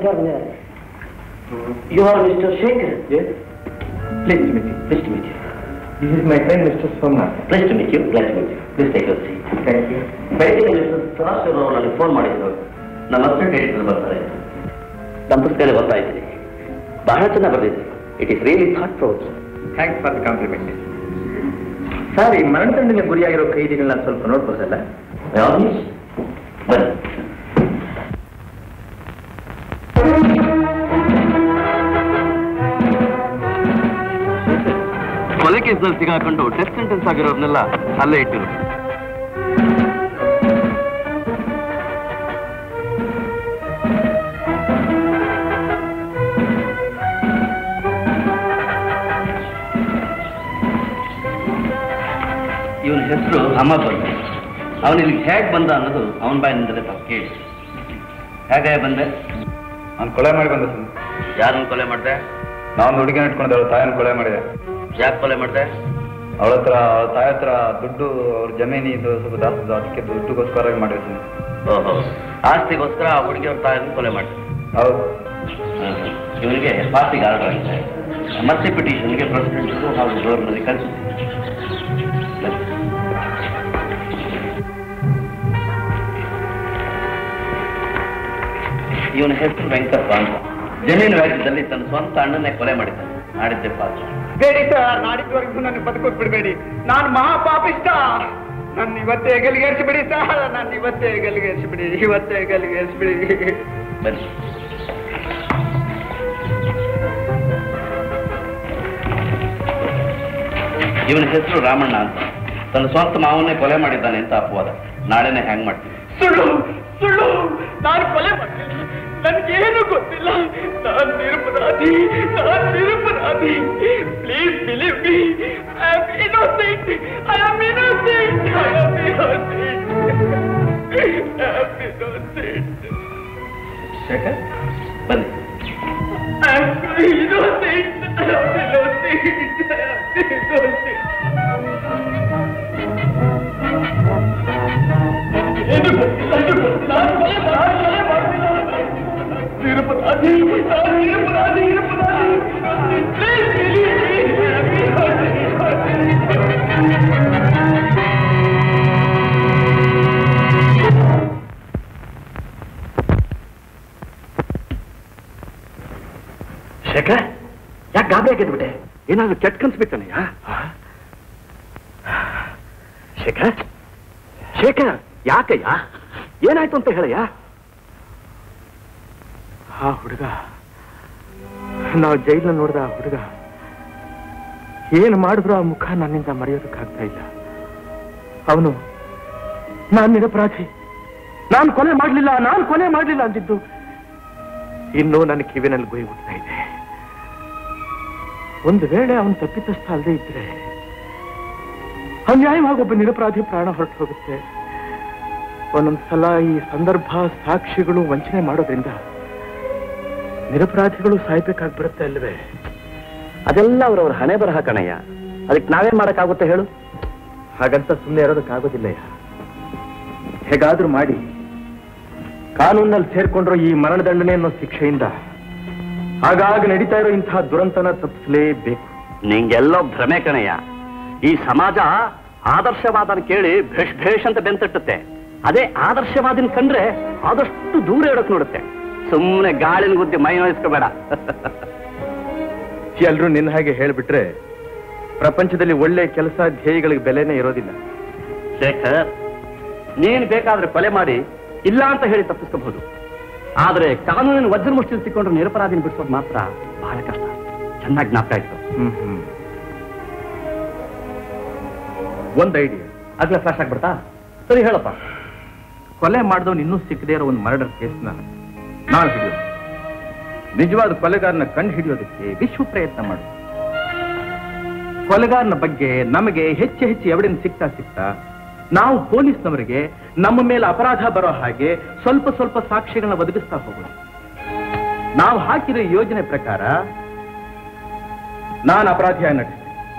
ಯಾರು ಬಂದಿದ್ದಾರೆ you are mister Shekhar Please to meet you. Please to meet you This is my friend Mr. Somnath. Please to meet you please to meet you please take your seat Thank you. ಬೆಳಗ್ಗೆ mister Sadashiva ಅವರು ನನಗೆ phone ಮಾಡಿದ್ರು ನಮ್ಮ assistant editor ಬರ್ತಾರೆ ನಮ್ಮ ಪುಸ್ತಕದಲ್ಲಿ ಬರ್ತಾ ಇದ್ದೀನಿ ಬಹಳ ಚೆನ್ನಾಗಿ ಬರೆದಿದೆ it is really thought proud Thanks for the compliment. Sir ಈ ಮರಣದಂಡನೆ ಗುರಿಯಾಗಿರೋ ಕೈದಿಗಳನ್ನ ಸ್ವಲ್ಪ ನೋಡ್ಬೋದಲ್ಲ ಬನ್ನಿ ಕೊಲೆ ಕೇಸ್ನಲ್ಲಿ ಸಿಗಾಕೊಂಡು ಡೆತ್ ಸೆಂಟೆನ್ಸ್ ಆಗಿರೋರ್ನೆಲ್ಲ ಅಲ್ಲೇ ಇಟ್ಟಿರು ಇವನ ಹೆಸರು ಅಮ್ಮಬರ್ ಅವನು ಇಲ್ಲಿಗೆ ಹೇಗೆ ಬಂದ ಅನ್ನೋದು ಅವನ ಬಾಯಿನಿಂದಲೇ ತಾವು ಕೇಳಿ ಹೇಗೆ ಬಂದೆ ನಾನು ಕೊಲೆ ಮಾಡಿ ಬಂದೆ ಸರ್ ಯಾರನ್ನು ಕೊಲೆ ಮಾಡಿದೆ ನಾನು ಹುಡುಗಿನ ಇಟ್ಕೊಂಡು ಅವಳ ತಾಯಿನ ಕೊಲೆ ಮಾಡಿದೆ ಯಾಕೆ ಕೊಲೆ ಮಾಡಿದೆ ಅವಳ ಹತ್ರ ಅವಳ ತಾಯಿ ಹತ್ರ ದುಡ್ಡು ಅವ್ರ ಜಮೀನು ಇದು ಸ್ವಲ್ಪ ಜಾಸ್ತಿ ಇದ್ದು, ಅದಕ್ಕೆ ದುಡ್ಡುಗೋಸ್ಕರ ಮಾಡಿದೆ ಸರ್ ಓಹೋ ಆಸ್ತಿಗೋಸ್ಕರ ಆ ಹುಡುಗಿಯವ್ರ ತಾಯಿಯನ್ನು ಕೊಲೆ ಮಾಡಿದೆ ಹೌದು ಇವನಿಗೆ ಪಾರ್ಟಿಗೆ ಆರ್ಡರ್ ಆಗಿದೆ ಮತ್ತೆ ಪಿಟಿಷನ್ಗೆ ಪ್ರೆಸಿಡೆಂಟ್ಗೂ ಹಾಗೂ ಗವರ್ನರ್ಗೆ ಕಳಿಸಿದೆ ಇವನ ಹೆಸರು ವೆಂಕಪ್ಪ ಅಂತ ಜಮೀನು ವ್ಯಾಜ್ಯದಲ್ಲಿ ತನ್ನ ಸ್ವಂತ ಅಣ್ಣನ್ನೇ ಕೊಲೆ ಮಾಡಿದ್ದಾನೆ ಮಾಡಿದ್ದೆ ಪಾತ್ರ ಬೇಡಿ ಸರ್ ನಾಡಿದ್ದವರೆಗೂ ನನಗೆ ಬದುಕೋಕ್ ಬಿಡಬೇಡಿ ನಾನು ಮಹಾಪಾಪಿಷ್ಟ ನನ್ನ ಇವತ್ತೇ ಗಲಿಗೇರಿಸಿಬಿಡಿ ಸರ್ ನನ್ನ ಇವತ್ತೇ ಗಲಿಗೇರಿಸಿಬಿಡಿ ಇವತ್ತೇ ಗಲಿಗೇರಿಸಿಬಿಡಿ ಬನ್ನಿ ಇವನ ಹೆಸರು ರಾಮಣ್ಣ ಅಂತ ತನ್ನ ಸ್ವಂತ ಮಾವನ್ನೇ ಕೊಲೆ ಮಾಡಿದ್ದಾನೆ ಅಂತ ಅಪವಾದ ನಾಳೆನೆ ಹ್ಯಾಂಗ್ ಮಾಡ್ತೀವಿ ಸುಳ್ಳು ಸುಳ್ಳು ನಾನು ಕೊಲೆ ಮಾಡಿಲ್ಲ ನನಗೇನು ಗೊತ್ತಿಲ್ಲ ನಾನು ನಿರಪರಾಧಿ ನಾನು ನಿರಪರಾಧಿ please believe me I am innocent I am innocent I am innocent I am innocent Shekhar ಬನ್ನಿ I am innocent I am innocent I am innocent ಏನು ಗೊತ್ತಿಲ್ಲ ಏನು ಗೊತ್ತಿಲ್ಲ ನಾನು ಕೊಲೆ ಮಾಡಿ- ಕೊಲೆ ಮಾಡಿಲ್ಲ ನಿರಪರಾಧಿ ನಾನು ನಿರಪರಾಧಿ ನಿರಪರಾಧಿ please believe me I am Shekhar ಯಾಕೆ ಗಾಬರಿ ಆಗಿದ್ಬಿಟ್ಟೆ ಏನಾದ್ರು ಕೆಟ್ಟ ಕನ್ಸ್ಬಿಟ್ಟನಯ್ಯ ಶೇಖರ್ ಶೇಖರ್ ಯಾಕಯ್ಯ ಏನಾಯ್ತು ಅಂತ ಹೇಳಯ್ಯ ಆ ಹುಡುಗ ನಾವು ಜೈಲ್ನ ನೋಡಿದ ಆ ಹುಡುಗ ಏನು ಮಾಡಿದ್ರು ಆ ಮುಖ ನನ್ನಿಂದ ಮರೆಯೋದಕ್ಕಾಗ್ತಾ ಇಲ್ಲ ಅವನು ನಾನು ನಿರಪರಾಧಿ ನಾನು ಕೊಲೆ ಮಾಡಲಿಲ್ಲ ನಾನು ಕೊಲೆ ಮಾಡಲಿಲ್ಲ ಅಂದಿದ್ದು ಇನ್ನೂ ನನ್ನ ಕಿವಿನಲ್ಲಿ ಗುಯಿ ಹುಟ್ತಾ ಇದೆ ಒಂದು ವೇಳೆ ಅವನು ತಪ್ಪಿತಸ್ಥ ಅಲ್ಲದೆ ಇದ್ರೆ ಅನ್ಯಾಯವಾಗಿ ಒಬ್ಬ ನಿರಪರಾಧಿ ಪ್ರಾಣ ಹೊರಟು ಹೋಗುತ್ತೆ ಒಂದೊಂದ್ಸಲ ಈ ಸಂದರ್ಭ ಸಾಕ್ಷಿಗಳು ವಂಚನೆ ಮಾಡೋದ್ರಿಂದ ನಿರಪರಾಧಿಗಳು ಸಾಯ್ಬೇಕಾಗಿ ಬರುತ್ತೆ ಅಲ್ವೇ ಅದೆಲ್ಲ ಅವ್ರವ್ರ ಹಣೆ ಬರಹ ಕಣಯ್ಯ ಅದಕ್ಕೆ ನಾವೇನ್ ಮಾಡಕ್ಕಾಗುತ್ತೆ ಹೇಳು ಹಾಗಂತ ಸುಮ್ಮನೆ ಇರೋದಕ್ಕಾಗೋದಿಲ್ಲಯ್ಯ ಹೇಗಾದ್ರೂ ಮಾಡಿ ಕಾನೂನಲ್ಲಿ ಸೇರ್ಕೊಂಡ್ರೋ ಈ ಮರಣದಂಡನೆ ಅನ್ನೋ ಶಿಕ್ಷೆಯಿಂದ ಆಗಾಗ ನಡೀತಾ ಇರೋ ಇಂತಹ ದುರಂತನ ತಪ್ಪಿಸಲೇಬೇಕು ನಿಂಗೆಲ್ಲೋ ಭ್ರಮೆ ಕಣಯ್ಯ ಈ ಸಮಾಜ ಆದರ್ಶವಾದನ ಕೇಳಿ ಭೇಷ್ ಭೇಷ್ ಅಂತ ಬೆಂತಟ್ಟುತ್ತೆ ಅದೇ ಆದರ್ಶವಾದಿನ ಕಂಡ್ರೆ ಆದಷ್ಟು ದೂರ ಇಡಕ್ ನೋಡುತ್ತೆ ಸುಮ್ಮನೆ ಗಾಳಿನ ಗುದ್ದಿ ಮೈ ನೋಯಿಸ್ಕೋಬೇಡ ಎಲ್ರೂ ನಿನ್ನ ಹಾಗೆ ಹೇಳ್ಬಿಟ್ರೆ ಪ್ರಪಂಚದಲ್ಲಿ ಒಳ್ಳೆ ಕೆಲಸ ಧ್ಯೇಯಗಳಿಗೆ ಬೆಲೆನೇ ಇರೋದಿಲ್ಲ ಶೇಖರ್ ನೀನ್ ಬೇಕಾದ್ರೆ ಕೊಲೆ ಮಾಡಿ ಇಲ್ಲ ಅಂತ ಹೇಳಿ ತಪ್ಪಿಸ್ಕೋಬಹುದು ಆದ್ರೆ ಕಾನೂನಿನ ವಜ್ರ ಮುಷ್ಟಿ ಸಿಕ್ಕೊಂಡ್ರೆ ನಿರಪರಾಧಿನ ಬಿಡಿಸೋದು ಮಾತ್ರ ಬಹಳ ಕಷ್ಟ ಚೆನ್ನಾಗಿ ಜ್ಞಾಪಕ ಇತ್ತು ಹ್ಮ್ ಹ್ಮ್ ಒಂದ್ ಐಡಿಯಾ ಆಗ್ಲೇ ಫ್ಲಾಶ್ ಆಗ್ಬಿಡ್ತಾ ಸರಿ ಹೇಳಪ್ಪ ಕೊಲೆ ಮಾಡಿದವನು ಇನ್ನೂ ಸಿಕ್ಕದೇ ಇರೋ ಒಂದು ಮರ್ಡರ್ ಕೇಸ್ನ ನಾನು ಹಿಡಿಯೋದು ನಿಜವಾದ ಕೊಲೆಗಾರನ ಕಂಡು ಹಿಡಿಯೋದಕ್ಕೆ ವಿಶ್ವ ಪ್ರಯತ್ನ ಮಾಡು ಕೊಲೆಗಾರನ ಬಗ್ಗೆ ನಮಗೆ ಹೆಚ್ಚು ಹೆಚ್ಚು ಎವಿಡೆನ್ಸ್ ಸಿಗ್ತಾ ಸಿಗ್ತಾ ನಾವು ಪೊಲೀಸ್ನವರಿಗೆ ನಮ್ಮ ಮೇಲೆ ಅಪರಾಧ ಬರೋ ಹಾಗೆ ಸ್ವಲ್ಪ ಸ್ವಲ್ಪ ಸಾಕ್ಷ್ಯಗಳನ್ನ ಒದಗಿಸ್ತಾ ಹೋಗೋಣ ನಾವು ಹಾಕಿರೋ ಯೋಜನೆ ಪ್ರಕಾರ ನಾನು ಅಪರಾಧಿಯಾಗಿ ನಟಿಸ್ತೇನೆ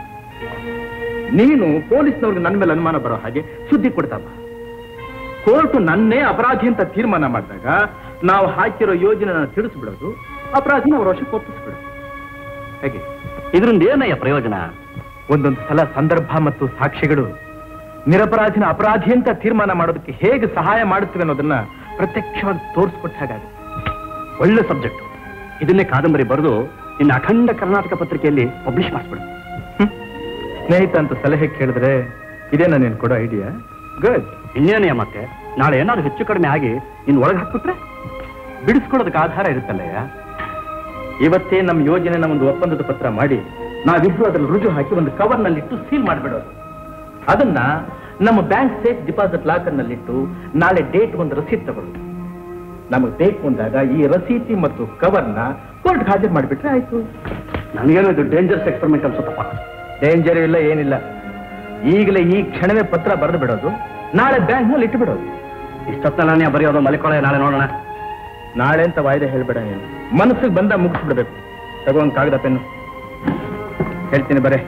ನೀನು ಪೊಲೀಸ್ನವ್ರಿಗೆ ನನ್ನ ಮೇಲೆ ಅನುಮಾನ ಬರೋ ಹಾಗೆ ಸುದ್ದಿ ಕೊಡ್ತಾ ಬಾ ಕೋರ್ಟ್ ನನ್ನೇ ಅಪರಾಧಿ ಅಂತ ತೀರ್ಮಾನ ಮಾಡಿದಾಗ ನಾವು ಹಾಕಿರೋ ಯೋಜನೆನ ತಿಳಿಸ್ಬಿಡೋದು ಅಪರಾಧಿನ ಅವ್ರ ವಶಕ್ಕೆ ಒಪ್ಪಿಸ್ಬಿಡೋದು ಹೇಗೆ ಇದರಿಂದ ಏನಯ್ಯ ಪ್ರಯೋಜನ ಒಂದೊಂದು ಸಲ ಸಂದರ್ಭ ಮತ್ತು ಸಾಕ್ಷಿಗಳು ನಿರಪರಾಧಿನ ಅಪರಾಧಿ ಅಂತ ತೀರ್ಮಾನ ಮಾಡೋದಕ್ಕೆ ಹೇಗೆ ಸಹಾಯ ಮಾಡುತ್ತವೆ ಅನ್ನೋದನ್ನ ಪ್ರತ್ಯಕ್ಷವಾಗಿ ತೋರಿಸ್ಕೊಟ್ಟ ಹಾಗಾಗುತ್ತೆ ಒಳ್ಳೆ ಸಬ್ಜೆಕ್ಟ್ ಇದನ್ನೇ ಕಾದಂಬರಿ ಬರೆದು ಇನ್ನು ಅಖಂಡ ಕರ್ನಾಟಕ ಪತ್ರಿಕೆಯಲ್ಲಿ ಪಬ್ಲಿಷ್ ಮಾಡಿಸ್ಬಿಡು ಹ್ಮ್. ಸ್ನೇಹಿತ ಅಂತ ಸಲಹೆ ಕೇಳಿದ್ರೆ ಇದೇನ ನೀನು ಕೊಡೋ ಐಡಿಯಾ ಗುಡ್ ಇನ್ನೇನೆಯ ಮತ್ತೆ ನಾಳೆ ಏನಾದ್ರು ಹೆಚ್ಚು ಕಡಿಮೆ ಆಗಿ ಇನ್ನು ಒಳಗೆ ಹಾಕ್ಬಿಟ್ರೆ ಬಿಡಿಸ್ಕೊಳ್ಳೋದಕ್ಕೆ ಆಧಾರ ಇರುತ್ತಲ್ಲಯ್ಯ ಇವತ್ತೇ ನಮ್ಮ ಯೋಜನೆನ ಒಂದು ಒಪ್ಪಂದದ ಪತ್ರ ಮಾಡಿ ನಾವಿಬ್ರು ಅದ್ರಲ್ಲಿ ರುಜು ಹಾಕಿ ಒಂದು ಕವರ್ನಲ್ಲಿಟ್ಟು ಸೀಲ್ ಮಾಡಿಬಿಡೋದು ಅದನ್ನ ನಮ್ಮ ಬ್ಯಾಂಕ್ ಸೇಫ್ ಡಿಪಾಸಿಟ್ ಲಾಕರ್ನಲ್ಲಿಟ್ಟು ನಾಳೆ ಡೇಟ್ ಒಂದು ರಸೀದ್ ತಗೊಳ್ಳೋದು ನಮಗೆ ಬೇಕು ಅಂದಾಗ ಈ ರಸೀತಿ ಮತ್ತು ಕವರ್ನ ಕೋರ್ಟ್ಗೆ ಹಾಜರು ಮಾಡಿಬಿಟ್ರೆ ಆಯ್ತು ನನಗೇನೋ ಇದು ಡೇಂಜರ್ಸ್ ಎಕ್ಸ್ಪೆರಿಮೆಂಟ್ ಅನ್ಸುತ್ತಪ್ಪ ಡೇಂಜರ್ ಇಲ್ಲ ಏನಿಲ್ಲ ಈಗಲೇ ಈ ಕ್ಷಣವೇ ಪತ್ರ ಬರೆದು ಬಿಡೋದು ನಾಳೆ ಬ್ಯಾಂಕ್ನಲ್ಲಿ ಇಟ್ಟು ಬಿಡೋದು ಇಷ್ಟೊತ್ತನೇ ಬರೆಯೋದು ಮಲಿಕೊಳೆ ನಾಳೆ ನೋಡೋಣ ನಾಳೆ ಅಂತ ವಾಯ್ದೆ ಹೇಳ್ಬೇಡ ನೀನು ಮನಸ್ಸಿಗೆ ಬಂದ ಮುಗಿಸ್ಬಿಡ್ಬೇಕು ತಗೊಂಡ್ ಕಾಗದ ಪೆನ್ನು ಹೇಳ್ತೀನಿ ಬರೇ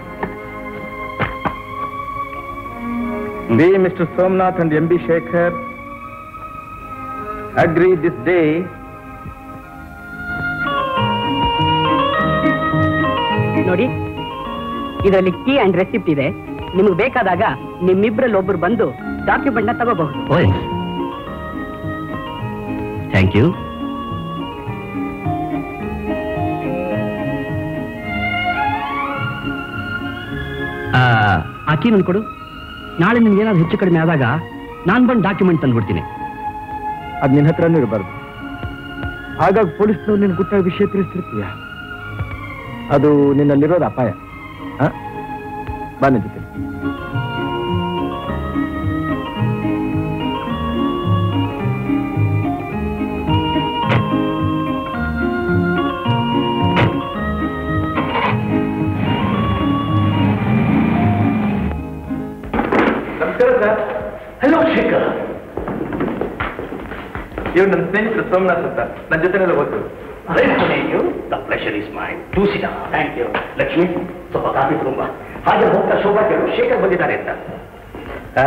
we mister Somnath and M B Shekhar agree this day ನೋಡಿ ಇದರಲ್ಲಿ ಕೀ ಅಂಡ್ ರೆಸಿಪ್ಟ್ ಇದೆ ನಿಮಗೆ ಬೇಕಾದಾಗ ನಿಮ್ಮಿಬ್ರಲ್ಲಿ ಒಬ್ರು ಬಂದು ಡಾಕ್ಯುಮೆಂಟ್ ನ ತಗೋಬಹುದು ಓಯ್ ಥ್ಯಾಂಕ್ ಯು ಅಕ್ಕಿ ನನ್ ಕೊಡು ನಾಳೆ ನಿಮ್ಗೆ ಏನಾದ್ರು ಹೆಚ್ಚು ಕಡಿಮೆ ಆದಾಗ ನಾನು ಬಂದು ಡಾಕ್ಯುಮೆಂಟ್ ತಂದ್ಬಿಡ್ತೀನಿ ಅದ್ ನಿನ್ನ ಹತ್ರನೂ ಇರಬಾರ್ದು ಹಾಗಾಗಿ ಪೊಲೀಸ್ನವ್ರು ನಿನ್ ಗುಟ್ಟಾಗಿ ವಿಷಯ ತಿಳಿಸ್ತಿರ್ತೀಯ ಅದು ನಿನ್ನಲ್ಲಿರೋದು ಅಪಾಯ ಹ? ಬಾ ನಿನ್ ಜೊತೆ ನಮಸ್ಕಾರ ಸರ್ ಹಲೋ ಶೇಖರ್ ಇವ್ರು ನನ್ನ ಸ್ನೇಹಿತರು ಸೋಮನಾಥ್ ಅಂತ ನನ್ನ ಜೊತೆನೆಲ್ಲ ಓದ್ತು the pleasure is mine too ಸಿಟ ಥ್ಯಾಂಕ್ ಯು ಲಕ್ಷ್ಮಿ ಸ್ವಲ್ಪ ಕಾಫಿ ತುಂಬ ಹಾಗೆ ಹೋಗ್ತಾ ಶೋಭಾ ಕೇಳು ಶೇಖರ್ ಬಂದಿದ್ದಾರೆ ಅಂತ ಆ,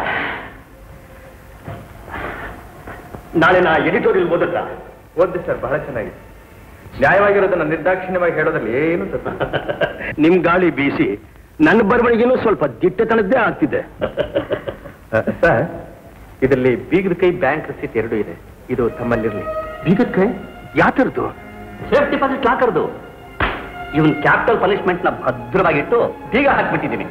ನಾಳೆ ನಾ ಎಡಿಟೋರಿಯಲ್ ಓದತ್ತ ಓದ್ದೆ ಸರ್ ಬಹಳ ಚೆನ್ನಾಗಿದೆ ನ್ಯಾಯವಾಗಿರೋದನ್ನ ನಿರ್ದಾಕ್ಷಿಣ್ಯವಾಗಿ ಹೇಳೋದ್ರಲ್ಲಿ ಏನು ತಪ್ಪ ನಿಮ್ ಗಾಳಿ ಬೀಸಿ ನನ್ನ ಬರವಣಿಗೆನೂ ಸ್ವಲ್ಪ ದಿಟ್ಟತನದ್ದೇ ಆಗ್ತಿದೆ ಸರ್ ಇದರಲ್ಲಿ ಬೀಗದ ಕೈ ಬ್ಯಾಂಕ್ ರಸೀಟ್ ಎರಡು ಇದೆ ಇದು ತಮ್ಮಲ್ಲಿರ್ಲಿ ಬೀಗದ ಕೈ ಯಾತರದು ಸೇಫ್ ಡಿಪಾಸಿಟ್ ಲಾಕರ್ದು ಇವನ್ ಕ್ಯಾಪಿಟಲ್ ಪನಿಷ್ಮೆಂಟ್ ನ ಭದ್ರವಾಗಿಟ್ಟು ಬೀಗ ಹಾಕ್ಬಿಟ್ಟಿದ್ದೀನಿ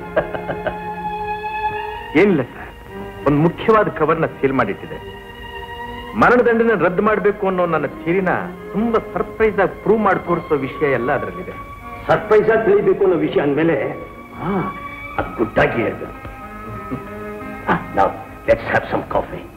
ಏನಿಲ್ಲ ಸರ್ ಒಂದು ಮುಖ್ಯವಾದ ಕವರ್ನ ಸೀಲ್ ಮಾಡಿಟ್ಟಿದೆ ಮರಣದಂಡನೆ ರದ್ದು ಮಾಡಬೇಕು ಅನ್ನೋ ನನ್ನ ಥಿರಿನ ತುಂಬಾ ಸರ್ಪ್ರೈಸ್ ಆಗಿ ಪ್ರೂವ್ ಮಾಡಿ ತೋರಿಸೋ ವಿಷಯ ಎಲ್ಲ ಅದರಲ್ಲಿದೆ ಸರ್ಪ್ರೈಸ್ ಆಗಿ ತಿಳಿಬೇಕು ಅನ್ನೋ ವಿಷಯ ಅಂದಮೇಲೆ ಅದು ಗುಡ್ಡಾಗಿ ಹೇಳ್ಬೇಕು ನಾವು ಲೆಟ್ಸ್ ಹ್ಯಾವ್ ಸಮ್ ಕಾಫಿ